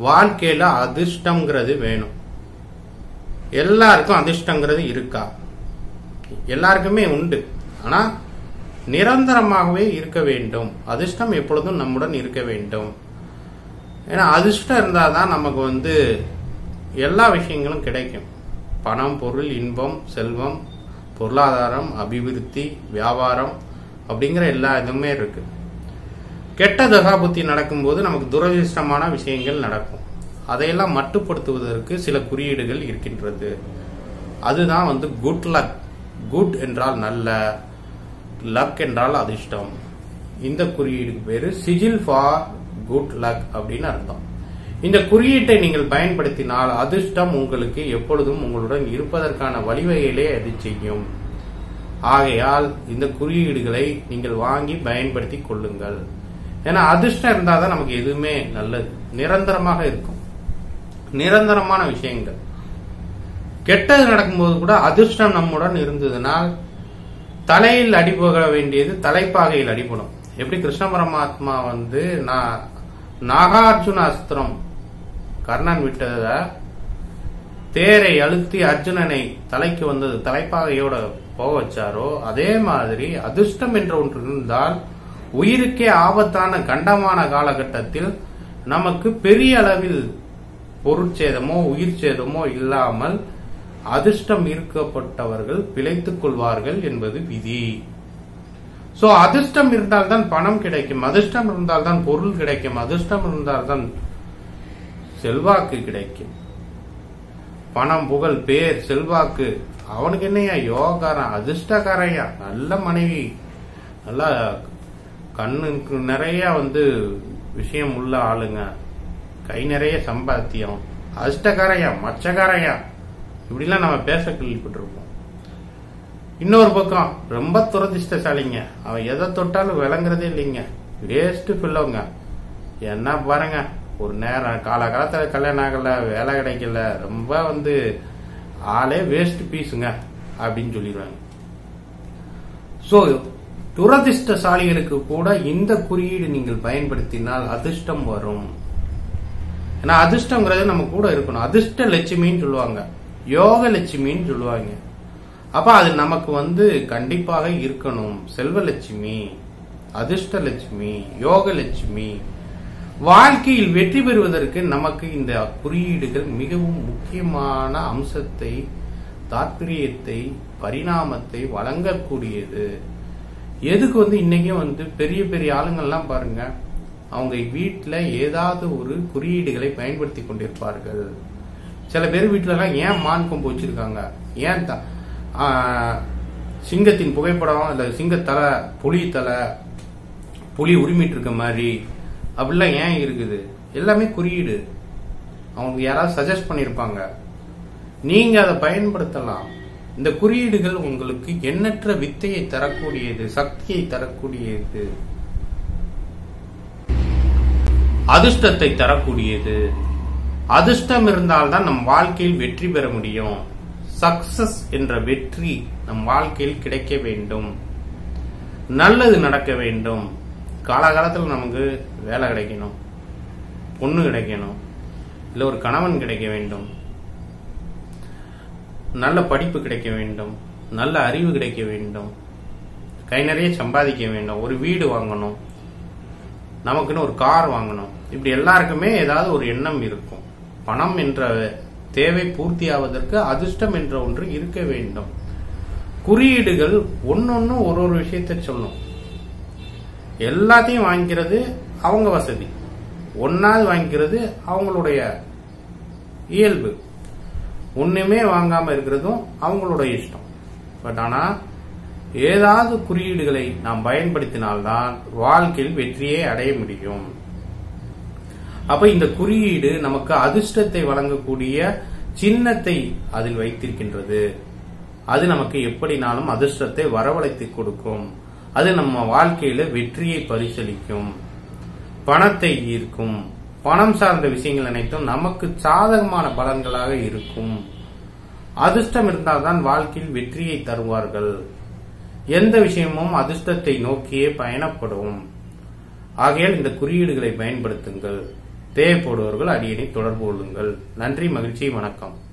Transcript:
வாழ்க்கையில அதிர்ஷ்டம்ங்கிறது வேணும் எல்லாருக்கும் அதிர்ஷ்டங்கிறது இருக்கா எல்லாருக்குமே உண்டு ஆனா நிரந்தரமாகவே இருக்க வேண்டும் அதிர்ஷ்டம் எப்பொழுதும் நம்முடன் இருக்க வேண்டும் ஏன்னா அதிர்ஷ்டம் இருந்தால் தான் நமக்கு வந்து எல்லா விஷயங்களும் கிடைக்கும் பணம் பொருள் இன்பம் செல்வம் பொருளாதாரம் அபிவிருத்தி வியாபாரம் அப்படிங்கிற எல்லா இதுவுமே இருக்கு கெட்ட தசாபுத்தி நடக்கும்போது நமக்கு துரதிர்ஷ்டமான விஷயங்கள் நடக்கும் அதையெல்லாம் மட்டுப்படுத்துவதற்கு சில குறியீடுகள் இருக்கின்றது அதுதான் வந்து குட் லக் குட் என்றால் நல்ல லக் என்றால் அதிர்ஷ்டம் இந்த குறியீடுக்கு பேரு சிஜில் ஃபார் குட் லக் அப்படின்னு அர்த்தம் இந்த குறியீட்டை நீங்கள் பயன்படுத்தினால் அதிர்ஷ்டம் உங்களுக்கு எப்பொழுதும் உங்களுடன் இருப்பதற்கான வழிவகையிலே அது செய்யும் ஆகையால் இந்த குறியீடுகளை நீங்கள் வாங்கி பயன்படுத்தி கொள்ளுங்கள் ஏன்னா அதிர்ஷ்டம் இருந்தால் தான் நமக்கு எதுவுமே நல்லது நிரந்தரமாக இருக்கும் நிரந்தரமான விஷயங்கள் கெட்டது நடக்கும்போது கூட அதிர்ஷ்டம் நம்முடன் இருந்ததுனால் தலையில் அடிபட வேண்டியது தலைப்பாகையில் அடிபடும் எப்படி கிருஷ்ண பரமாத்மா வந்து நான் நாகார்ஜுன அஸ்திரம் கர்ணன் விட்டத தேரை அழுத்தி அர்ஜுனனை தலைக்கு வந்தது தலைப்பாகையோட போக வச்சாரோ அதே மாதிரி அதிர்ஷ்டம் என்ற ஒன்று இருந்தால் உயிருக்கே ஆபத்தான கண்டமான காலகட்டத்தில் நமக்கு பெரிய அளவில் பொருட்சேதமோ உயிர் சேதமோ இல்லாமல் அதிர்ஷ்டம் ஈர்க்கப்பட்டவர்கள் பிழைத்துக் கொள்வார்கள் என்பது விதி சோ அதிர்ஷ்டம் இருந்தால்தான் பணம் கிடைக்கும் அதிர்ஷ்டம் இருந்தால்தான் பொருள் கிடைக்கும் அதிர்ஷ்டம் இருந்தால்தான் செல்வாக்கு கிடைக்கும் பணம் புகழ் பேர் செல்வாக்கு அவனுக்கு என்னையா யோகாரன் அதிர்ஷ்டக்காரையா நல்ல மனைவி நல்லா கண்ணுக்கு நிறைய வந்து விஷயம் உள்ள ஆளுங்க கை நிறைய சம்பாத்தியம் அதிர்ஷ்டக்காரையா மச்சக்காரையா இப்படிலாம் நம்ம பேச கேள்விப்பட்டிருப்போம் இன்னொரு பக்கம் ரொம்ப துரதிர்ஷ்டசாலிங்க அவன் எதை தொட்டாலும் விளங்குறதே இல்லைங்க வேஸ்ட் பில்லோங்க என்ன பாருங்க ஒரு நேரம் காலகாலத்துல கல்யாணம் ஆகல வேலை கிடைக்கல ரொம்ப வந்து ஆளே வேஸ்ட் பீஸுங்க அப்படின்னு சொல்லிடுவாங்க சோ துரதிர்ஷ்டசாலிகளுக்கு கூட இந்த குறியீடு நீங்கள் பயன்படுத்தினால் அதிர்ஷ்டம் வரும் ஏன்னா அதிர்ஷ்டங்கிறது நம்ம கூட இருக்கணும் அதிர்ஷ்ட லட்சுமின்னு சொல்லுவாங்க யோக லட்சுமின்னு சொல்லுவாங்க அப்ப அது நமக்கு வந்து கண்டிப்பாக இருக்கணும் செல்வலட்சுமி அதிர்ஷ்ட லட்சுமி யோக லட்சுமி வாழ்க்கையில் வெற்றி பெறுவதற்கு நமக்கு இந்த குறியீடுகள் மிகவும் முக்கியமான அம்சத்தை தாத்பரியத்தை பரிணாமத்தை வழங்கக்கூடியது எதுக்கு வந்து இன்னைக்கும் வந்து பெரிய பெரிய ஆளுங்கள்லாம் பாருங்க அவங்க வீட்டில் ஏதாவது ஒரு குறியீடுகளை பயன்படுத்தி கொண்டிருப்பார்கள் சில பேர் வீட்டிலலாம் ஏன் மான் கொம்பு வச்சிருக்காங்க ஏன் த- ஆ, சிங்கத்தின் புகைப்படம் இல்ல சிங்கத்தலை புலி தலை புலி உரிமிட்டு இருக்க மாதிரி அப்படிலாம் ஏன் இருக்குது எல்லாமே குறியீடு அவங்களுக்கு யாராவது சஜஸ்ட் பண்ணியிருப்பாங்க நீங்க அதை பயன்படுத்தலாம் இந்த குறியீடுகள் உங்களுக்கு எண்ணற்ற வித்தையை தரக்கூடியது சக்தியை தரக்கூடியது அதிர்ஷ்டத்தை தரக்கூடியது அதிர்ஷ்டம் இருந்தால்தான் நம் வாழ்க்கையில் வெற்றி பெற முடியும் சக்சஸ் என்ற வெற்றி நம் வாழ்க்கையில் கிடைக்க வேண்டும் நல்லது நடக்க வேண்டும் காலகாலத்தில் நமக்கு வேலை கிடைக்கணும் பொண்ணு கிடைக்கணும் இல்லை ஒரு கணவன் கிடைக்க வேண்டும் நல்ல படிப்பு கிடைக்க வேண்டும் நல்ல அறிவு கிடைக்க வேண்டும் கை நிறைய சம்பாதிக்க வேண்டும் ஒரு வீடு வாங்கணும் நமக்குன்னு ஒரு கார் வாங்கணும் இப்படி எல்லாருக்குமே ஏதாவது ஒரு எண்ணம் இருக்கும் பணம் என்ற தேவை பூர்த்தியாவதற்கு அதிர்ஷ்டம் என்ற ஒன்று இருக்க வேண்டும் குறியீடுகள் ஒன்னொன்னு ஒரு ஒரு விஷயத்தை சொல்லும் எல்லாத்தையும் வாங்கிக்கிறது அவங்க வசதி ஒன்னாவது வாங்கிக்கிறது அவங்களுடைய இயல்பு ஒண்ணுமே வாங்காம இருக்கிறதும் அவங்களோட இஷ்டம் பட் ஆனா ஏதாவது குறியீடுகளை நாம் பயன்படுத்தினால்தான் வாழ்க்கையில் வெற்றியை அடைய முடியும் அப்ப இந்த குறியீடு நமக்கு அதிர்ஷ்டத்தை வழங்கக்கூடிய சின்னத்தை அதில் வைத்திருக்கின்றது அது நமக்கு எப்படினாலும் அதிர்ஷ்டத்தை வரவழைத்து கொடுக்கும் அது நம்ம வாழ்க்கையில வெற்றியை பரிசளிக்கும் பணத்தை ஈர்க்கும் பணம் சார்ந்த விஷயங்கள் அனைத்தும் நமக்கு சாதகமான பலன்களாக இருக்கும் அதிர்ஷ்டம் இருந்தால்தான் வாழ்க்கையில் வெற்றியை தருவார்கள் எந்த விஷயமும் அதிர்ஷ்டத்தை நோக்கியே பயணப்படும் ஆகையால் இந்த குறியீடுகளை பயன்படுத்துங்கள் தேவைப்படுவர்கள் அடியனை தொடர்பு கொள்ளுங்கள் நன்றி மகிழ்ச்சி வணக்கம்